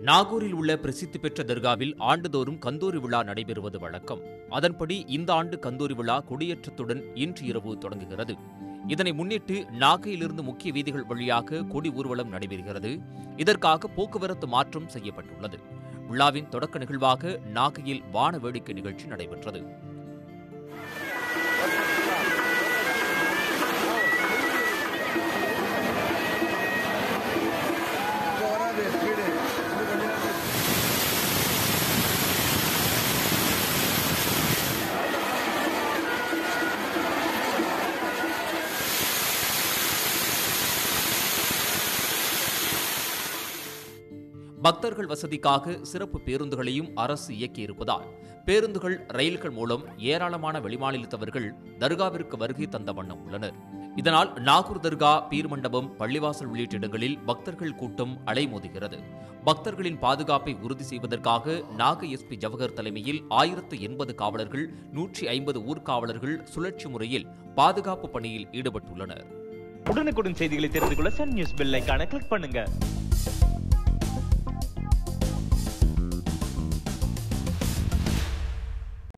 நாகூரில் உள்ள பிரசித்தி பெற்ற தர்காவில் ஆண்டுதோறும் கந்தூரி விழா நடைபெறுவது வழக்கம் அதன்படி இந்த ஆண்டு கந்தூரி விழா கொடியேற்றத்துடன் இன்று இரவு தொடங்குகிறது இதனை முன்னிட்டு நாகையிலிருந்து முக்கிய வீதிகள் வழியாக கொடி ஊர்வலம் நடைபெறுகிறது இதற்காக போக்குவரத்து மாற்றம் செய்யப்பட்டுள்ளது விழாவின் தொடக்க நிகழ்வாக நாகையில் வான வேடிக்கை நிகழ்ச்சி நடைபெற்றது பக்தர்கள் வசதிக்காக சிறப்பு பேருந்துகளையும் அரசு இயக்கியிருப்பதால் பேருந்துகள் ரயில்கள் மூலம் ஏராளமான வெளிமாநிலத்தவர்கள் தர்காவிற்கு வருகை தந்த வண்ணம் உள்ளனர் இதனால் நாகூர் தர்கா பீர் மண்டபம் பள்ளிவாசல் உள்ளிட்ட இடங்களில் பக்தர்கள் கூட்டம் அலைமோதுகிறது பக்தர்களின் பாதுகாப்பை உறுதி செய்வதற்காக நாகை எஸ்பி ஜவஹர் தலைமையில் ஆயிரத்து எண்பது காவலர்கள் நூற்றி ஐம்பது ஊர்காவலர்கள் சுழற்சி முறையில் பாதுகாப்பு பணியில் ஈடுபட்டுள்ளனர் உடனுக்குடன் செய்திகளை தெரிந்து கொள்ள சன் நியூஸ் பெல் ஐகானை கிளிக் பண்ணுங்க